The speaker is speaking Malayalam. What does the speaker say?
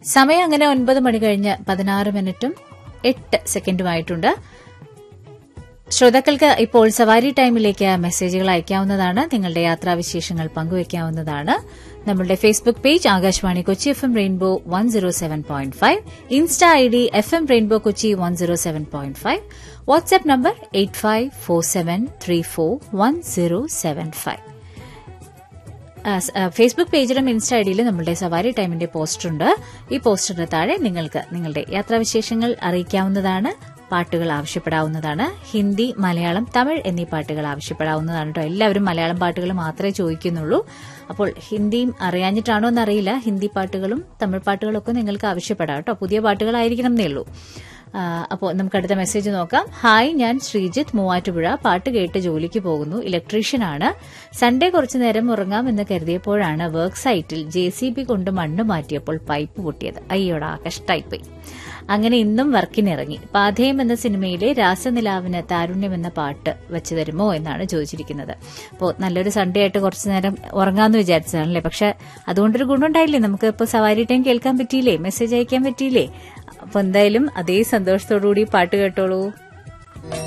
സമയം അങ്ങനെ ഒൻപത് മണി കഴിഞ്ഞ് പതിനാറ് മിനിറ്റും എട്ട് സെക്കൻഡുമായിട്ടുണ്ട് ശ്രോതാക്കൾക്ക് ഇപ്പോൾ സവാരി ടൈമിലേക്ക് മെസ്സേജുകൾ അയക്കാവുന്നതാണ് നിങ്ങളുടെ യാത്രാവിശേഷങ്ങൾ പങ്കുവയ്ക്കാവുന്നതാണ് നമ്മളുടെ Facebook page Akashvani Kochi F M rainbow one zero seven point five insta I D F M rainbow Kochi one zero seven point five WhatsApp number eight five four seven three four one zero seven five Facebook പേജിലും ഇൻസ്റ്റാ ഐഡിയിലും നമ്മളുടെ സവാരി ടൈമിന്റെ പോസ്റ്റർ ഉണ്ട് ഈ പോസ്റ്ററിന് താഴെ നിങ്ങൾക്ക് നിങ്ങളുടെ യാത്രാവിശേഷങ്ങൾ അറിയിക്കാവുന്നതാണ് പാട്ടുകൾ ആവശ്യപ്പെടാവുന്നതാണ് ഹിന്ദി മലയാളം തമിഴ് എന്നീ പാട്ടുകൾ ആവശ്യപ്പെടാവുന്നതാണ് കേട്ടോ എല്ലാവരും മലയാളം പാട്ടുകൾ മാത്രമേ ചോദിക്കുന്നുള്ളൂ അപ്പോൾ ഹിന്ദിയും അറിയാഞ്ഞിട്ടാണോ എന്നറിയില്ല ഹിന്ദി പാട്ടുകളും തമിഴ് പാട്ടുകളും ഒക്കെ നിങ്ങൾക്ക് ആവശ്യപ്പെടാം കേട്ടോ പുതിയ പാട്ടുകളായിരിക്കണം എന്നേ ഉള്ളൂ അപ്പോൾ നമുക്ക് അടുത്ത മെസ്സേജ് നോക്കാം ഹായ് ഞാൻ ശ്രീജിത്ത് മൂവാറ്റുപുഴ പാട്ട് കേട്ട് ജോലിക്ക് പോകുന്നു ഇലക്ട്രീഷ്യനാണ് സൺഡേ കുറച്ചു നേരം ഉറങ്ങാമെന്ന് കരുതിയപ്പോഴാണ് വർക്ക് സൈറ്റിൽ ജെ സി ബി കൊണ്ട് മണ്ണ് മാറ്റിയപ്പോൾ പൈപ്പ് പൊട്ടിയത് അയ്യോടാ കഷ്ടായിപ്പോയി അങ്ങനെ ഇന്നും വർക്കിനിറങ്ങി പാധേയം എന്ന സിനിമയിലെ രാസനിലാവിന് താരുണ്യം എന്ന പാട്ട് വെച്ച് തരുമോ എന്നാണ് ചോദിച്ചിരിക്കുന്നത് അപ്പോൾ നല്ലൊരു സൺഡേ ആയിട്ട് കുറച്ചു നേരം ഉറങ്ങാമെന്ന് വിചാരിച്ചതാണല്ലേ പക്ഷെ അതുകൊണ്ടൊരു ഗുണമുണ്ടായില്ലേ നമുക്ക് ഇപ്പോൾ സവാരി ടൈം കേൾക്കാൻ പറ്റിയില്ലേ മെസ്സേജ് അയക്കാൻ പറ്റിയില്ലേ അപ്പൊ എന്തായാലും അതേ സന്തോഷത്തോടുകൂടി പാട്ട് കേട്ടോളൂ